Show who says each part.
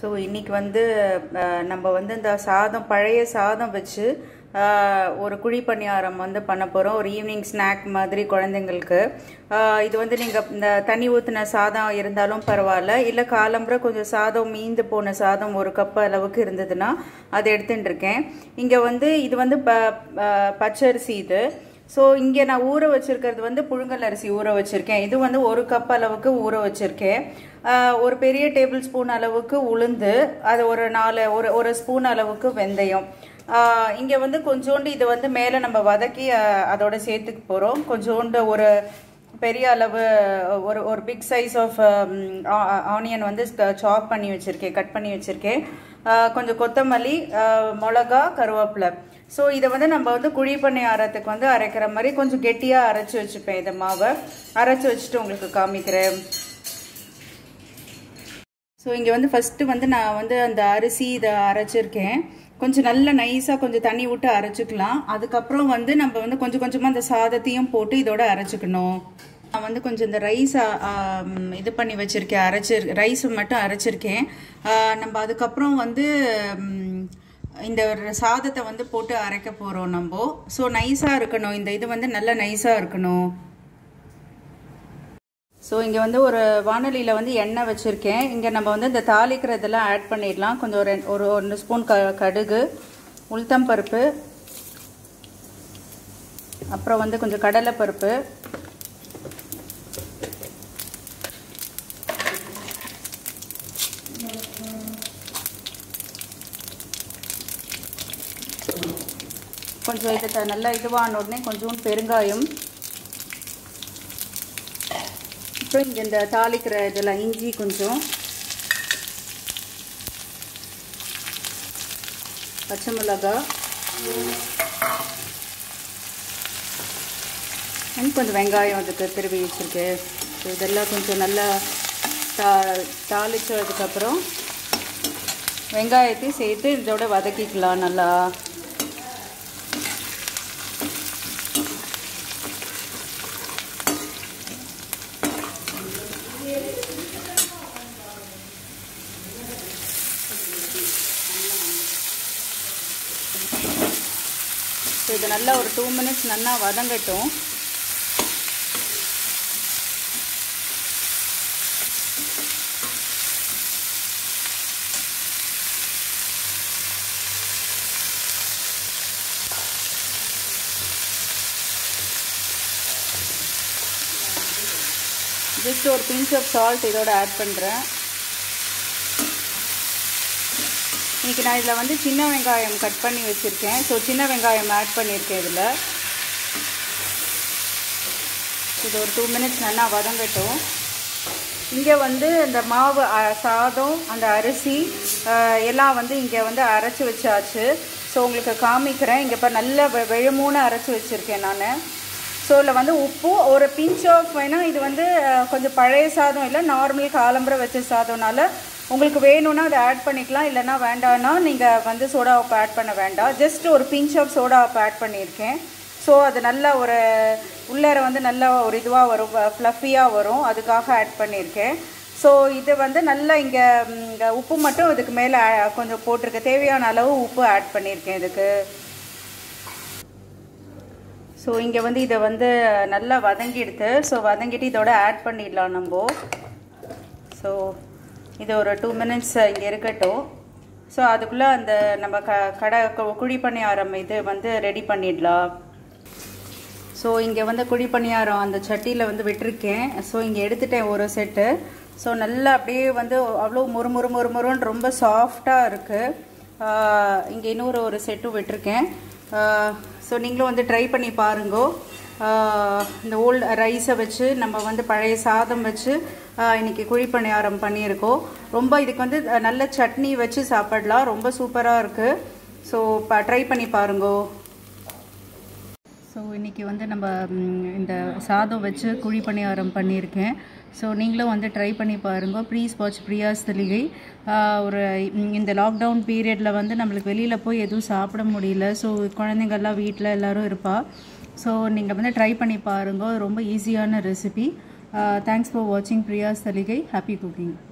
Speaker 1: so இன்னைக்கு வந்து அஹ், நம்ம வந்து இந்த சாதம் பழைய சாதம் வச்சு அஹ், ஒரு குழி பணியாரம் வந்து பண்ண போகிறோம் ஒரு ஈவினிங் ஸ்நாக் மாதிரி குழந்தைங்களுக்கு அஹ், இது வந்து நீங்கள் இந்த தண்ணி ஊற்றின சாதம் இருந்தாலும் பரவாயில்ல இல்லை காலம்புற கொஞ்சம் சாதம் மீந்து போன சாதம் ஒரு கப் அளவுக்கு இருந்ததுன்னா அதை எடுத்துட்டு இருக்கேன் இங்கே வந்து இது வந்து ப அஹ், பச்சரிசி இது ஸோ இங்கே நான் ஊற வச்சிருக்கிறது வந்து புழுங்கல் அரிசி ஊற வச்சிருக்கேன் இது வந்து ஒரு கப் அளவுக்கு ஊற வச்சிருக்கேன் ஆஹ் ஒரு பெரிய டேபிள் ஸ்பூன் அளவுக்கு உளுந்து அது ஒரு நாலு ஒரு ஒரு ஸ்பூன் அளவுக்கு வெந்தயம் இங்கே வந்து கொஞ்சோண்டு இது வந்து மேலே நம்ம வதக்கி ஆஹ் அதோட சேர்த்துக்க போகிறோம் கொஞ்சோண்டு ஒரு பெரிய அளவு ஒரு ஒரு பிக் சைஸ் ஆஃப் ஆனியன் வந்து சாப் பண்ணி வச்சுருக்கேன் கட் பண்ணி வச்சுருக்கேன் கொஞ்சம் கொத்தமல்லி ஆஹ் மிளகா கருவேப்பிலை ஸோ இதை வந்து நம்ம வந்து குழி பண்ணி அரைத்துக்கு வந்து அரைக்கிற மாதிரி கொஞ்சம் கெட்டியாக அரைச்சி வச்சுப்பேன் இந்த மாவை அரைச்சி வச்சுட்டு உங்களுக்கு காமிக்கிறேன் ஸோ இங்கே வந்து ஃபஸ்ட்டு வந்து நான் வந்து அந்த அரிசி இதை அரைச்சிருக்கேன் கொஞ்சம் நல்ல நைஸாக கொஞ்சம் தண்ணி விட்டு அரைச்சிக்கலாம் அதுக்கப்புறம் வந்து நம்ம வந்து கொஞ்சம் கொஞ்சமாக அந்த சாதத்தையும் போட்டு இதோட அரைச்சிக்கணும் நான் வந்து கொஞ்சம் இந்த ரைஸ் இது பண்ணி வச்சுருக்கேன் அரைச்சி ரைஸ் மட்டும் அரைச்சிருக்கேன் ஆ, நம்ம அதுக்கப்புறம் வந்து ம், இந்த ஒரு சாதத்தை வந்து போட்டு அரைக்க போகிறோம் நம்ம ஸோ நைஸாக இருக்கணும் இந்த இது வந்து நல்ல நைஸாக இருக்கணும் ஸோ இங்கே வந்து ஒரு வானொலியில் வந்து எண்ணெய் வச்சுருக்கேன் இங்கே நம்ம வந்து இந்த தாளிக்கிறதெல்லாம் ஆட் பண்ணிடலாம் கொஞ்சம் ஒரு ஒரு ஒன்று ஸ்பூன் க கடுகு உளுத்தம் பருப்பு அப்புறம் வந்து கொஞ்சம் கடலை பருப்பு கொஞ்சம் இது த- நல்லா இதுவான உடனே கொஞ்சோண்டு பெருங்காயம் அப்புறம் இங்கே இந்த தாளிக்கிற இதெல்லாம் இஞ்சி கொஞ்சம் பச்சை மிளகா அண்ட் கொஞ்சம் வெங்காயம் அதுக்கு திருவி வச்சுருக்கேன் ஸோ இதெல்லாம் கொஞ்சம் நல்லா தா தாளிச்சதுக்கப்புறம் வெங்காயத்தையும் சேர்த்து இதோட வதக்கிக்கலாம் நல்லா ஸோ இது நல்லா ஒரு டூ மினிட்ஸ் நல்லா வதங்கட்டும் ஜஸ்ட் ஒரு பிஞ்ச் ஆஃப் சால்ட் இதோட ஆட் பண்ணுறேன் இன்னைக்கு நான் இதில் வந்து சின்ன வெங்காயம் கட் பண்ணி வச்சுருக்கேன் ஸோ சின்ன வெங்காயம் ஆட் பண்ணியிருக்கேன் இதில் இது ஒரு டூ மினிட்ஸ் நல்லா வதங்கட்டும் இங்கே வந்து இந்த மாவு அ, சாதம் அந்த அரிசி அ, எல்லாம் வந்து இங்கே வந்து அரைச்சி வச்சாச்சு ஸோ உங்களுக்கு காமிக்கிறேன் இங்கே இப்போ நல்ல வெ வெழுமூணு அரைச்சி வச்சுருக்கேன் நான் ஸோ இதில் வந்து உப்பு ஒரு பிஞ்ச் ஆஃப் வேணால் இது வந்து அஹ், கொஞ்சம் பழைய சாதம் இல்லை நார்மல் காலம்பரை வச்ச சாதம்னால உங்களுக்கு வேணும்னா அதை ஆட் பண்ணிக்கலாம் இல்லைன்னா வேண்டாம்னா நீங்கள் வந்து சோடா உப்பு ஆட் பண்ண வேண்டாம் ஜஸ்ட் ஒரு பிஞ்ச் ஆஃப் சோடா உப்பு ஆட் பண்ணியிருக்கேன் ஸோ அது நல்ல ஒரு உள்ளார வந்து நல்ல ஒரு இதுவாக வரும் ஃப்ளஃபியாக வரும் அதுக்காக ஆட் பண்ணியிருக்கேன் ஸோ இது வந்து நல்லா இங்கே இங்கே உப்பு மட்டும் இதுக்கு மேலே கொஞ்சம் போட்டிருக்கேன் தேவையான அளவு உப்பு ஆட் பண்ணியிருக்கேன் இதுக்கு ஸோ இங்கே வந்து இதை வந்து நல்லா வதங்கிடுது ஸோ வதங்கிட்டு இதோட ஆட் பண்ணிடலாம் நம்ம ஸோ இது ஒரு டூ மினிட்ஸ் இங்கே இருக்கட்டும் ஸோ அதுக்குள்ளே அந்த நம்ம க கடை கு- குழி பணியாரம் இது வந்து ரெடி பண்ணிடலாம் ஸோ இங்கே வந்து குழி பணியாரம் அந்த சட்டியில் வந்து விட்டிருக்கேன் ஸோ இங்கே எடுத்துட்டேன் ஒரு செட்டு ஸோ நல்லா அப்படியே வந்து அவ்வளோ முறு முறு முறு முறுன்னு ரொம்ப சாஃப்டாக இருக்குது இங்கே இன்னொரு ஒரு செட்டும் விட்டிருக்கேன் ஸோ நீங்களும் வந்து ட்ரை பண்ணி பாருங்கோ ஆஹ் இந்த ஓல்டு ரைஸை வச்சு நம்ம வந்து பழைய சாதம் வச்சு ஆஹ் இன்னைக்கு குழி பணியாரம் பண்ணியிருக்கோம் ரொம்ப இதுக்கு வந்து அஹ், நல்ல சட்னி வச்சு சாப்பிடலாம் ரொம்ப சூப்பராக இருக்குது ஸோ ட்ரை பண்ணி பாருங்கோ ஸோ இன்றைக்கி வந்து நம்ம ம், இந்த சாதம் வச்சு குழி பணியாரம் பண்ணியிருக்கேன் ஸோ நீங்களும் வந்து ட்ரை பண்ணி பாருங்க ப்ளீஸ் வாட்ச் பிரியாஸ் தெளிகை ஆஹ், ஒரு ம், இந்த லாக்டவுன் பீரியடில் வந்து நம்மளுக்கு வெளியில் போய் எதுவும் சாப்பிட முடியல ஸோ குழந்தைங்கள்லாம் வீட்டில் எல்லோரும் இருப்பா ஸோ நீங்கள் வந்து ட்ரை பண்ணி பாருங்க ரொம்ப ஈஸியான ரெசிபி தேங்க்ஸ் ஃபார் வாட்சிங் பிரியாஸ் தெளிகை ஹாப்பி குக்கிங்